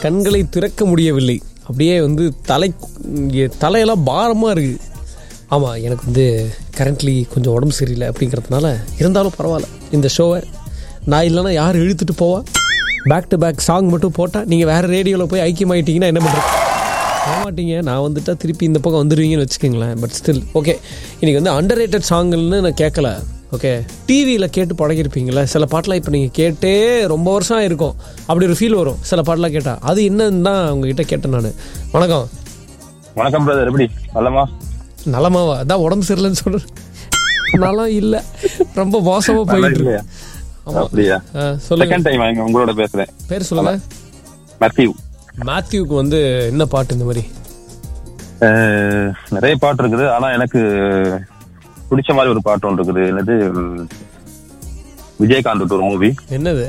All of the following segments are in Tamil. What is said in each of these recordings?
கண்களை திறக்க முடியவில்லை அப்படியே வந்து தலை இங்கே தலையெல்லாம் பாரமாக இருக்குது ஆமாம் எனக்கு வந்து கரண்ட்லி கொஞ்சம் உடம்பு சரியில்லை அப்படிங்கிறதுனால இருந்தாலும் பரவாயில்ல இந்த ஷோவை நான் இல்லைன்னா யார் இழுத்துட்டு போவா பேக் டு பேக் சாங் மட்டும் போட்டால் நீங்கள் வேறு ரேடியோவில் போய் ஐக்கியமாயிட்டீங்கன்னா என்ன பண்ணுறது போக மாட்டீங்க நான் வந்துட்டா திருப்பி இந்த பக்கம் வந்துடுவீங்கன்னு வச்சுக்கோங்களேன் பட் ஸ்டில் ஓகே இன்னைக்கு வந்து அண்டர் ரேட்டட் சாங்குன்னு நான் கேட்கல ஓகே டிவியில் கேட்டு பழகிருப்பீங்களே சில பாட்டெலாம் இப்போ நீங்கள் கேட்டே ரொம்ப வருஷம் ஆயிருக்கும் அப்படி ஒரு ஃபீல் வரும் சில பாட்டெலாம் கேட்டால் அது என்னன்னு தான் உங்ககிட்ட கேட்டேன் நான் வணக்கம் வணக்கம் பிரதர் எப்படி நல்லமா நலமாவா அதான் உடம்பு சரியில்லைன்னு சொல்கிறேன் நலம் இல்லை ரொம்ப மோசமாக போயிட்டு இருக்கு இல்லையா ஆமா. அப்படியா ஆ, சொல்லுங்க செகண்ட் டைம் உங்களோட பேசுறேன் பேர் சொல்லுங்க மத்தியூ மேத்யூக்கு வந்து என்ன பாட்டு இந்த மாதிரி அஹ், நிறைய பாட்டு இருக்குது ஆனா எனக்கு பிடிச்ச மாதிரி ஒரு பாட்டு ஒன்று இருக்குது என்னது ம், விஜயகாந்த் ஒரு மூவி என்னது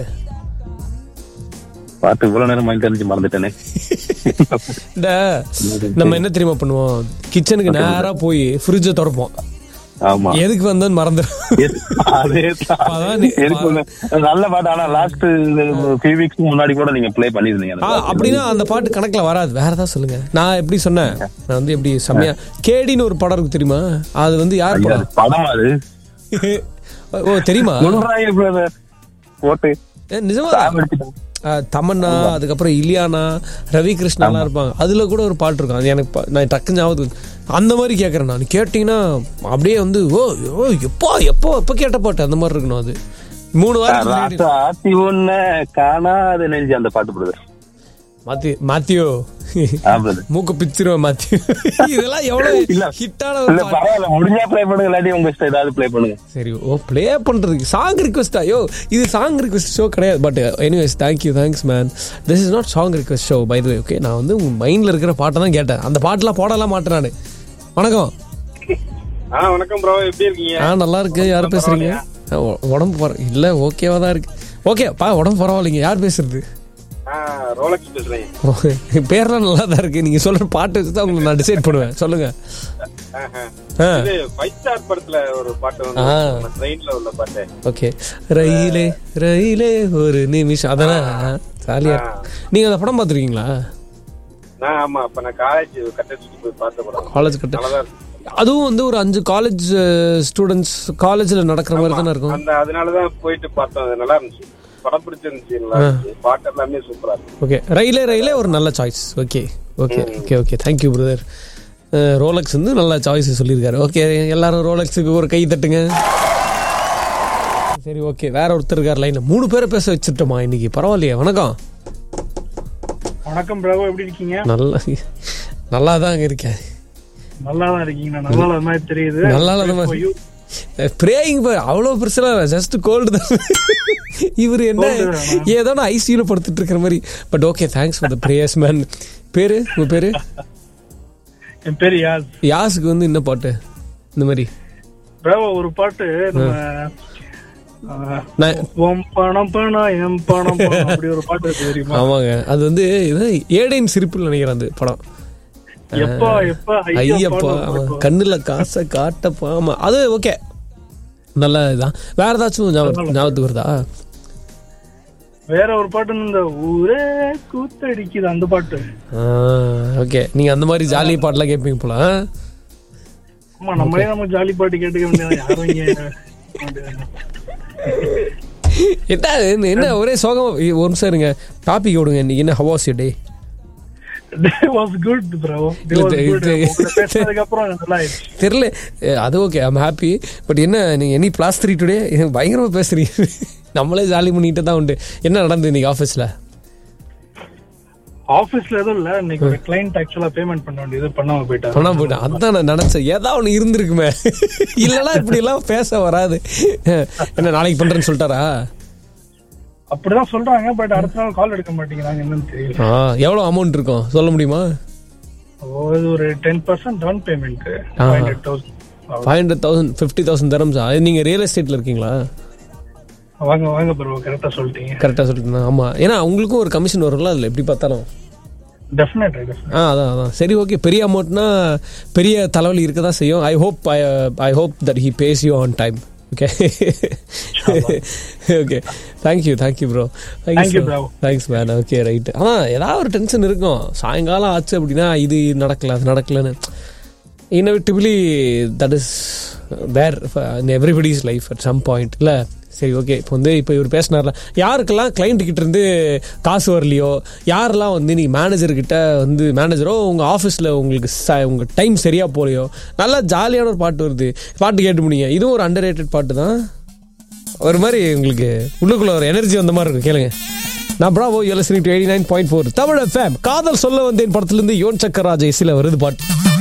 பாட்டு இவ்வளவு நேரம் மைண்ட் தெரிஞ்சு மறந்துட்டேனே இந்த நம்ம என்ன தெரியுமா பண்ணுவோம் கிச்சனுக்கு நேரா போய் ஃப்ரிட்ஜை திறப்போம் ஆமா எதுக்கு வந்தோன்னு மறந்துடும் Yes, அதேதான். அதான் நீ- எனக்கு ஒண்ணு- நல்ல பாட்டு ஆனா லாஸ்ட் ஃபியூ வீக்ஸ் முன்னாடி கூட நீங்க ப்ளே பண்ணிருந்தீங்க அந்த ஆ, பாட்டு. அப்படின்னா அந்த பாட்டு கணக்குல வராது வேற ஏதாவது சொல்லுங்க நான் எப்படி சொன்னேன் நான் வந்து எப்படி செம்மையா கேடின்னு ஒரு படம் இருக்கு தெரியுமா அது வந்து யார் ஐயா, படம் அது படம் அது ஓ தெரியுமா சொல்றாங்க பிரதர் போட்டு ஏ, நிஜமா சாம் அடிச்சுட்டாங்க. ஆ, தமன்னா அதுக்கப்புறம் இலியானா ரவி கிருஷ்ணாலாம் இருப்பாங்க அதுல கூட ஒரு பாட்டு இருக்கும் அது எனக்கு ப- நான் டக்கு ஞாபகம் இருக்கு. அந்த மாதிரி கேட்கறேன் நான் கேட்டீங்கன்னா அப்படியே வந்து ஓ ஓ எப்போ எப்போ எப்போ கேட்ட பாட்டு அந்த மாதிரி இருக்கணும் அது மூணு வாரம் முன்னாடி ராசா ஆத்தி ஒன்ன காணாத நெஞ்சு அந்த பாட்டு பிரதர் மாத்தி மாத்தியோ ஆ பிரதர் மூக்கு பிச்சிருவேன் மாத்தியோ இதெல்லாம் எவ்வளவு இல்ல. ஹிட்டான ஒரு இல்ல பாட்டு பரவாயில்ல முடிஞ்சா ப்ளே பண்ணுங்க இல்லாட்டி உங்க இஷ்டம் ஏதாவது ப்ளே பண்ணுங்க சரி ஓ ப்ளே பண்றதுக்கு சாங் ரிக்வெஸ்டா யோ இது சாங் ரிக்வெஸ்ட் ஷோ கிடையாது but anyways thank you thanks man this is not song request show by way okay நான் வந்து உங்க மைண்ட்ல இருக்கிற பாட்டை தான் கேட்டேன் அந்த பாட்டெலாம் போடலாம் மாட்டேன் நான் வணக்கம் ஆ வணக்கம் ப்ரோ எப்படி இருக்கீங்க ஆ நல்லா இருக்கு யார் பேசுறீங்க ஆ, உ- உடம்பு பர இல்ல ஓகேவா தான் இருக்கு ஓகே பா உடம்பு பரவாயில்லைங்க யார் பேசுறது ஆ ரோலக்ஸ் பேசுறேன் பேர்லாம் நல்லா தான் இருக்கு நீங்க சொல்ற பாட்டு வச்சு தான் உங்களை நான் டிசைட் பண்ணுவேன் சொல்லுங்க ஆஹா. ஆ இது ஃபைவ் ஸ்டார் படத்துல ஒரு பாட்டு ஆ. வந்து ட்ரெயின்ல உள்ள பாட்டு ஓகே ரயிலே ரயிலே ஒரு நிமிஷம் அதானே ஜாலியா இருக்கு நீங்க அந்த படம் பார்த்துருக்கீங்களா நான் ஆமா அப்ப நான் காலேஜ் கட்டடிச்சு போய் பார்த்த படம் காலேஜ் கட்ட நல்லாதான் இருக்கு அதுவும் வந்து ஒரு அஞ்சு காலேஜ் ஸ்டூடெண்ட்ஸ் காலேஜில் நடக்கிற மாதிரி தானே இருக்கும் அந்த அதனாலதான் போயிட்டு பார்த்தோம் அது நல்லா இருந்துச்சு படம் பிடிச்சிருந்துச்சு நல்லா இருந்துச்சு பாட்டு எல்லாமே சூப்பரா இருக்கு ஓகே ரயிலே ரயிலே ஒரு நல்ல choice okay okay okay okay thank you brother Rolex வந்து நல்ல சாய்ஸ் சொல்லியிருக்காரு ஓகே எல்லாரும் ரோலக்ஸுக்கு ஒரு கை தட்டுங்க சரி ஓகே வேற ஒருத்தர் இருக்கார் லைன் மூணு பேரை பேச வச்சுட்டோமா இன்னைக்கு பரவாயில்லையே வணக்கம் வணக்கம் பிரபு எப்படி இருக்கீங்க நல்லா நல்லா தான் இருக்கேன் நல்லா தான் இருக்கீங்க நல்லா இல்லாத மாதிரி தெரியுது நல்லா இல்லாத மாதிரி. பிரேயிங் அவ்வளோ பெருசுலாம் ஜஸ்ட் கோல்டு தான் இவர் என்ன ஏதோ நான் ஐசியூல படுத்துட்டு இருக்கிற மாதிரி but okay thanks for the prayers man பேரு உங்க பேரு என் பேர் யாஸ் யாஸுக்கு வந்து என்ன பாட்டு இந்த மாதிரி பிரபு ஒரு பாட்டு நம்ம ஆ, நான் உன் பணம் பணம் என் பணம் பணம் அப்படி ஒரு பாட்டு இருக்கு தெரியுமா ஆமாங்க அது வந்து இது ஏடையின் சிரிப்புன்னு நினைக்கிறேன் அந்த படம் எப்பா எப்பா ஐயப்பா ஆமா. கண்ணுல காசை காட்டப்பா ஆமா அது ஓகே நல்ல இதுதான் வேற ஏதாச்சும் ஞாபகம் ஞாபகத்துக்கு வருதா வேற ஒரு பாட்டு இந்த ஊரே கூத்தடிக்குது அந்த பாட்டு ஓகே நீங்க அந்த மாதிரி ஜாலி பாட்டுலாம் கேட்பீங்க போல ஆ? ஆமா நம்மளே நம்ம ஜாலி பாட்டு கேட்டுக்க வேண்டியது யாரும் இங்க என்ன என்ன- என்ன ஒரே சோகமா ஏய், ஒரு நிமிஷம் இருங்க டாபிக் விடுங்க இன்னைக்கு என்ன how was day was good bro இல்ல, இது- பேசுனதுக்கு அப்புறம் நல்லா ஆயிடுச்சு தெரியல ஏ, அது ஓகே ஐம் ஹாப்பி பட் என்ன நீங்க எனி பிளாஸ் த்ரீ டுடே பயங்கரமா பேசுறீங்க நம்மளே ஜாலி பண்ணிட்டு தான் உண்டு என்ன நடந்தது இன்னைக்கு ஆஃபீஸ்ல ஆபீஸ்ல எதுவும் இல்ல இன்னைக்கு ஒரு கிளைண்ட் ஆக்சுவலா பேமெண்ட் பண்ண வேண்டியது பண்ணாம போயிட்டாங்க பண்ணா போயிட்டேன் அதான் நான் நினைச்சேன் ஏதாவது ஒன்று இருந்திருக்குமே இல்லைன்னா இப்படி எல்லாம் பேச வராது என்ன நாளைக்கு பண்றேன்னு சொல்லிட்டாரா அப்படிதான் சொல்றாங்க பட் அடுத்த நாள் கால் எடுக்க மாட்டேங்கிறாங்க என்னன்னு தெரியல ஆ எவ்வளோ அமௌண்ட் இருக்கும் சொல்ல முடியுமா ஓ, இது ஒரு ten percent down payment ah. Five hundred thousand five hundred thousand fifty thousand தரம்ஸா நீங்கள் ரியல் எஸ்டேட்டில் இருக்கீங்களா வாங்க வாங்க ப்ரோ கரெக்டா சொல்லிட்டீங்க கரெக்டாக சொல்லிட்டு ஆமாம் ஏன்னா உங்களுக்கும் ஒரு கமிஷன் வரும்ல அதில் எப்படி பார்த்தாலும் டெஃபினட் டெஃபினட் ஆ அதான் அதான் சரி ஓகே பெரிய அமௌண்ட்னா பெரிய தலைவலி இருக்க தான் செய்யும் I hope I I hope that he pays you on time okay okay thank you thank you bro Thank you, bro. Thanks man okay right ah ஏதாவது ஒரு டென்ஷன் இருக்கும் சாயங்காலம் ஆச்சு அப்படின்னா இது நடக்கல அது நடக்கலன்னு inevitably that is there in everybody's life at some point இல்லை சரி ஓகே இப்போ வந்து இப்போ இவர் பேசினார்ல யாருக்கெல்லாம் கிளைண்ட் கிட்ட இருந்து காசு வரலையோ யாரெல்லாம் வந்து நீ மேனேஜர்கிட்ட வந்து மேனேஜரோ உங்கள் ஆஃபீஸில் உங்களுக்கு ச உங்கள் டைம் சரியாக போகலையோ நல்லா ஜாலியான ஒரு பாட்டு வருது பாட்டு கேட்டு முடியுங்க இதுவும் ஒரு அண்டர் பாட்டு தான் ஒரு மாதிரி உங்களுக்கு உள்ளுக்குள்ள ஒரு எனர்ஜி வந்த மாதிரி இருக்கும் கேளுங்க நான் bravo you listening to eighty nine point four Tamil FM காதல் சொல்ல வந்தேன் படத்துலேருந்து யோன் சக்கர் ராஜ இசையில் வருது பாட்டு